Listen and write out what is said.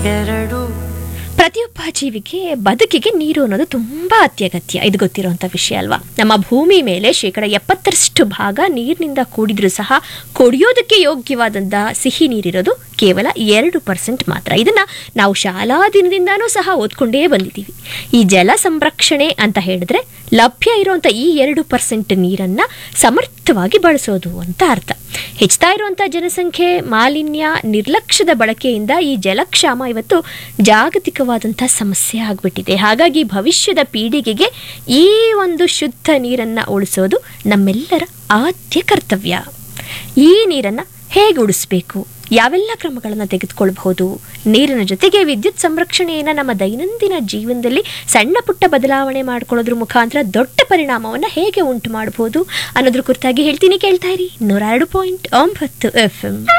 ಎರಡು ಪ್ರತಿಯೊಬ್ಬ ಜೀವಿಗೆ ಬದುಕಿಗೆ ನೀರು ಅನ್ನೋದು ತುಂಬಾ ಅತ್ಯಗತ್ಯ ಇದು ಗೊತ್ತಿರುವಂತ ವಿಷಯ ಅಲ್ವಾ ನಮ್ಮ ಭೂಮಿ ಮೇಲೆ ಶೇಕಡ ಎಪ್ಪತ್ತರಷ್ಟು ಭಾಗ ನೀರಿನಿಂದ ಕೂಡಿದ್ರೂ ಸಹ ಕುಡಿಯೋದಕ್ಕೆ ಯೋಗ್ಯವಾದಂಥ ಸಿಹಿ ನೀರಿರೋದು ಕೇವಲ ಎರಡು ಪರ್ಸೆಂಟ್ ಮಾತ್ರ ಇದನ್ನ ನಾವು ಶಾಲಾ ದಿನದಿಂದಾನೂ ಸಹ ಓದ್ಕೊಂಡೇ ಬಂದಿದ್ದೀವಿ ಈ ಜಲ ಸಂರಕ್ಷಣೆ ಅಂತ ಹೇಳಿದ್ರೆ ಲಭ್ಯ ಇರುವಂಥ ಈ ಎರಡು ಪರ್ಸೆಂಟ್ ನೀರನ್ನ ಸಮರ್ಥವಾಗಿ ಬಳಸೋದು ಅಂತ ಅರ್ಥ ಹೆಚ್ಚುತ್ತಾ ಇರುವಂಥ ಜನಸಂಖ್ಯೆ ಮಾಲಿನ್ಯ ನಿರ್ಲಕ್ಷ್ಯದ ಬಳಕೆಯಿಂದ ಈ ಜಲಕ್ಷಾಮ ಇವತ್ತು ಜಾಗತಿಕವಾದಂಥ ಸಮಸ್ಯೆ ಆಗಿಬಿಟ್ಟಿದೆ ಹಾಗಾಗಿ ಭವಿಷ್ಯದ ಪೀಳಿಗೆಗೆ ಈ ಒಂದು ಶುದ್ಧ ನೀರನ್ನ ಉಳಿಸೋದು ನಮ್ಮೆಲ್ಲರ ಆದ್ಯ ಕರ್ತವ್ಯ ಈ ನೀರನ್ನ ಹೇಗೆ ಉಳಿಸ್ಬೇಕು ಯಾವೆಲ್ಲ ಕ್ರಮಗಳನ್ನು ತೆಗೆದುಕೊಳ್ಬಹುದು ನೀರಿನ ಜೊತೆಗೆ ವಿದ್ಯುತ್ ಸಂರಕ್ಷಣೆಯನ್ನು ನಮ್ಮ ದೈನಂದಿನ ಜೀವನದಲ್ಲಿ ಸಣ್ಣ ಪುಟ್ಟ ಬದಲಾವಣೆ ಮಾಡ್ಕೊಳ್ಳೋದ್ರ ಮುಖಾಂತರ ದೊಡ್ಡ ಪರಿಣಾಮವನ್ನು ಹೇಗೆ ಉಂಟು ಮಾಡಬಹುದು ಅನ್ನೋದ್ರ ಕುರಿತಾಗಿ ಹೇಳ್ತೀನಿ ಕೇಳ್ತಾ ಇರಿ ನೂರ ಎರಡು ಪಾಯಿಂಟ್ ಒಂಬತ್ತು ಎಫ್ ಎಂ